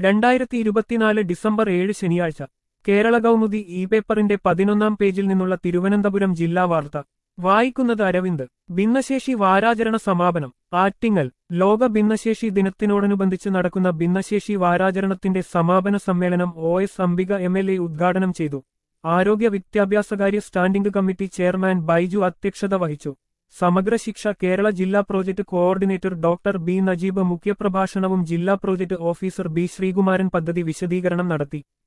രണ്ടായിരത്തി ഇരുപത്തിനാല് ഡിസംബർ ഏഴ് ശനിയാഴ്ച കേരള കൗമുദി ഇ പേപ്പറിന്റെ പതിനൊന്നാം പേജിൽ നിന്നുള്ള തിരുവനന്തപുരം ജില്ലാ വാർത്ത വായിക്കുന്നത് അരവിന്ദ് ഭിന്നശേഷി വാരാചരണ സമാപനം ആറ്റിങ്ങൽ ലോക ഭിന്നശേഷി ദിനത്തിനോടനുബന്ധിച്ച് നടക്കുന്ന ഭിന്നശേഷി വാരാചരണത്തിന്റെ സമാപന സമ്മേളനം O S Ambika M L A ഉദ്ഘാടനം ചെയ്തു ആരോഗ്യ വിദ്യാഭ്യാസകാര്യ സ്റ്റാൻഡിംഗ് കമ്മിറ്റി ചെയർമാൻ ബൈജു അധ്യക്ഷത വഹിച്ചു സമഗ്ര ശിക്ഷ കേരള ജില്ലാ project coordinator doctor B Najeeb മുഖ്യപ്രഭാഷണവും ജില്ലാ പ്രോജക്ട് ഓഫീസർ ബി ശ്രീകുമാരൻ പദ്ധതി വിശദീകരണം നടത്തി